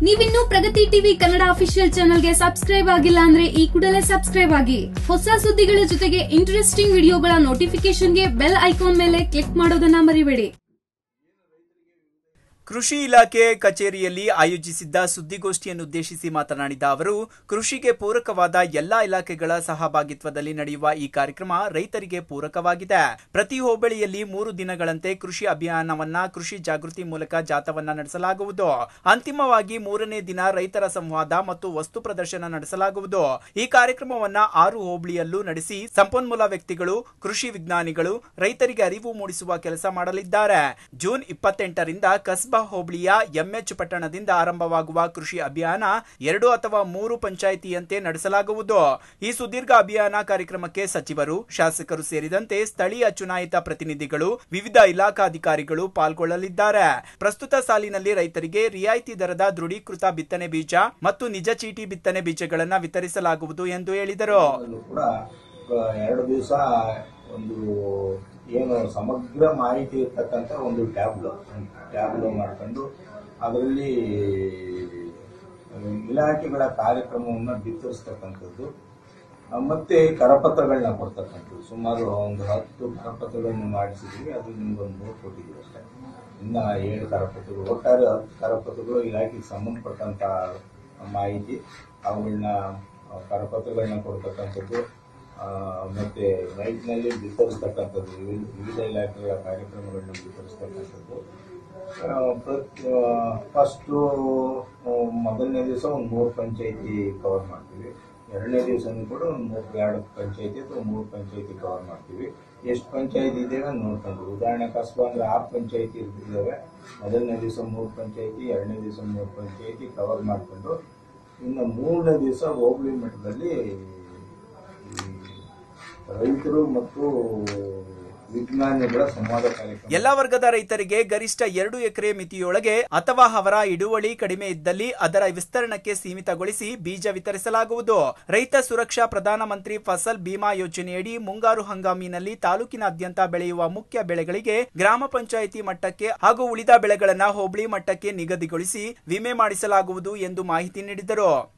ನೀವಿನ್ನೂ Pragati TV Kannada official ಚಾನೆಲ್ಗೆ subscribe ಆಗಿಲ್ಲ ಅಂದ್ರೆ ಈ ಕೂಡಲೇ ಸಬ್ಸ್ಕ್ರೈಬ್ ಆಗಿ ಹೊಸ ಸುದ್ದಿಗಳ ಜೊತೆಗೆ ಇಂಟ್ರೆಸ್ಟಿಂಗ್ ವಿಡಿಯೋಗಳ ನೋಟಿಫಿಕೇಶನ್ಗೆ ಬೆಲ್ ಐಕಾನ್ ಮೇಲೆ ಕ್ಲಿಕ್ ಮಾಡೋದನ್ನ ಮರಿಬೇಡಿ ಕೃಷಿ ಇಲಾಖೆ ಕಚೇರಿಯಲ್ಲಿ ಆಯೋಜಿಸಿದ್ದ ಸುದ್ದಿಗೋಷ್ಠಿಯನ್ನುದ್ದೇಶಿಸಿ ಮಾತನಾಡಿದ ಅವರು ಕೃಷಿಗೆ ಪೂರಕವಾದ ಎಲ್ಲಾ ಇಲಾಖೆಗಳ ಸಹಭಾಗಿತ್ವದಲ್ಲಿ ನಡೆಯುವ ಈ ಕಾರ್ಯಕ್ರಮ ರೈತರಿಗೆ ಪೂರಕವಾಗಿದೆ ಪ್ರತಿ ಹೋಬಳಿಯಲ್ಲಿ ಮೂರು ದಿನಗಳಂತೆ ಕೃಷಿ ಅಭಿಯಾನವನ್ನ ಕೃಷಿ ಜಾಗೃತಿ ಮೂಲಕ ಜಾಥವನ್ನ ನಡೆಸಲಾಗುವುದು ಅಂತಿಮವಾಗಿ ಮೂರನೇ ದಿನ ರೈತರ ಸಂವಾದ ಮತ್ತು ವಸ್ತು ಪ್ರದರ್ಶನ ನಡೆಸಲಾಗುವುದು ಈ ಕಾರ್ಯಕ್ರಮವನ್ನ ಆರು ಹೋಬಳಿಯಲ್ಲೂ ನಡೆಸಿ ಸಂಪನ್ಮೂಲ ವ್ಯಕ್ತಿಗಳು ಕೃಷಿ ವಿಜ್ಞಾನಿಗಳು ರೈತರಿಗೆ ಅರಿವು ಮೂಡಿಸುವ ಕೆಲಸ ಮಾಡಲಿದ್ದಾರೆ ಜೂನ್ ಇಪ್ಪತ್ತೆಂಟರಿಂದ ಕಸ್ಬಾ ಹೋಬಳಿಯ ಎಂಎಚ್ ಪಟ್ಟಣದಿಂದ ಆರಂಭವಾಗುವ ಕೃಷಿ ಅಭಿಯಾನ ಎರಡು ಅಥವಾ ಮೂರು ಪಂಚಾಯಿತಿಯಂತೆ ನಡೆಸಲಾಗುವುದು ಈ ಸುದೀರ್ಘ ಅಭಿಯಾನ ಕಾರ್ಯಕ್ರಮಕ್ಕೆ ಸಚಿವರು ಶಾಸಕರು ಸೇರಿದಂತೆ ಸ್ಥಳೀಯ ಚುನಾಯಿತ ಪ್ರತಿನಿಧಿಗಳು ವಿವಿಧ ಇಲಾಖಾಧಿಕಾರಿಗಳು ಪಾಲ್ಗೊಳ್ಳಲಿದ್ದಾರೆ ಪ್ರಸ್ತುತ ಸಾಲಿನಲ್ಲಿ ರೈತರಿಗೆ ರಿಯಾಯಿತಿ ದರದ ದೃಢೀಕೃತ ಬಿತ್ತನೆ ಬೀಜ ಮತ್ತು ನಿಜ ಚೀಟಿ ಬಿತ್ತನೆ ಬೀಜಗಳನ್ನು ವಿತರಿಸಲಾಗುವುದು ಎಂದು ಹೇಳಿದರು ಅಲ್ಲೂ ಕೂಡ ಆ, ಎರಡು ದಿವಸ ಒಂದು ಏನು ಸಮಗ್ರ ಮಾಹಿತಿ ಇರ್ತಕ್ಕಂಥ ಒಂದು ಟ್ಯಾಬ್ಲು ಟ್ಯಾಬ್ಲು ಮಾಡ್ಕೊಂಡು ಅದರಲ್ಲಿ ಇಲಾಖೆಗಳ ಕಾರ್ಯಕ್ರಮವನ್ನು ಬಿತ್ತರಿಸ್ತಕ್ಕಂಥದ್ದು ಆ, ಮತ್ತೆ ಕರಪತ್ರಗಳನ್ನ ಕೊಡ್ತಕ್ಕಂಥದ್ದು ಸುಮಾರು ಒಂದು ಹತ್ತು ಕರಪತ್ರಗಳನ್ನು ಮಾಡಿಸಿದ್ವಿ ಅದು ನಿಮ್ಗೊಂದು ಮೂರು ಕೊಟ್ಟಿದ್ದೀವಿ ಅಷ್ಟೇ ಇನ್ನ ಏಳು ಕರಪತ್ರಗಳು ಒಟ್ಟಾರೆ ಹತ್ತು ಕರಪತ್ರಗಳು ಇಲಾಖೆಗೆ ಸಂಬಂಧಪಟ್ಟಂತ ಮಾಹಿತಿ ಅವುಗಳನ್ನ ಆ, ಕರಪತ್ರಗಳನ್ನ ಕೊಡ್ತಕ್ಕಂಥದ್ದು ಆ, ಮತ್ತೆ ಮೈಕ್ನಲ್ಲಿ ವಿತರಿಸ್ತಕ್ಕಂಥದ್ದು ವಿವಿಧ ವಿವಿಧ ಇಲಾಖೆಗಳ ಕಾರ್ಯಕ್ರಮಗಳನ್ನ ವಿತರಿಸ್ತಕ್ಕಂಥದ್ದು ಫಸ್ಟು ಮೊದಲನೇ ದಿವಸ ಒಂದು ಮೂರು ಪಂಚಾಯತಿ ಕವರ್ ಮಾಡ್ತೀವಿ ಎರಡನೇ ದಿವಸನೂ ಕೂಡ ಒಂದು ಮೂರು ಎರಡು ಪಂಚಾಯತಿ ಅಥವಾ ಮೂರು ಪಂಚಾಯತಿ ಕವರ್ ಮಾಡ್ತೀವಿ ಎಷ್ಟು ಪಂಚಾಯತಿ ಇದ್ದೇವೆ ಅಂತ ನೋಡ್ಕೊಂಡು ಉದಾಹರಣೆ ಕಸ್ಬ ಅಂದ್ರೆ ಆರು ಪಂಚಾಯತಿ ಇದ್ದಾವೆ ಮೊದಲನೇ ದಿವಸ ಮೂರು ಪಂಚಾಯತಿ ಎರಡನೇ ದಿವಸ ಮೂರು ಪಂಚಾಯತಿ ಕವರ್ ಮಾಡ್ಕೊಂಡು ಇನ್ನು ಮೂರನೇ ದಿವಸ ಹೋಬಳಿ ಮಟ್ಟದಲ್ಲಿ ಈ ರೈತರು ಮತ್ತು ವಿಜ್ಞಾನಿಗಳ ಸಂವಾದ ಕಾರ್ಯಕ್ರಮ ಎಲ್ಲ ವರ್ಗದ ರೈತರಿಗೆ ಗರಿಷ್ಠ ಎರಡು ಎಕರೆ ಮಿತಿಯೊಳಗೆ ಅಥವಾ ಅವರ ಹಿಡುವಳಿ ಕಡಿಮೆ ಇದ್ದಲ್ಲಿ ಅದರ ವಿಸ್ತರಣಕ್ಕೆ ಸೀಮಿತಗೊಳಿಸಿ ಬೀಜ ವಿತರಿಸಲಾಗುವುದು ರೈತ ಸುರಕ್ಷಾ ಪ್ರಧಾನಮಂತ್ರಿ ಫಸಲ್ ಬಿಮಾ ಯೋಜನೆಯಡಿ ಮುಂಗಾರು ಹಂಗಾಮಿನಲ್ಲಿ ತಾಲೂಕಿನಾದ್ಯಂತ ಬೆಳೆಯುವ ಮುಖ್ಯ ಬೆಳೆಗಳಿಗೆ ಗ್ರಾಮ ಪಂಚಾಯಿತಿ ಮಟ್ಟಕ್ಕೆ ಹಾಗೂ ಉಳಿದ ಬೆಳೆಗಳನ್ನ ಹೋಬಳಿ ಮಟ್ಟಕ್ಕೆ ನಿಗದಿಗೊಳಿಸಿ ವಿಮೆ ಮಾಡಿಸಲಾಗುವುದು ಎಂದು ಮಾಹಿತಿ ನೀಡಿದರು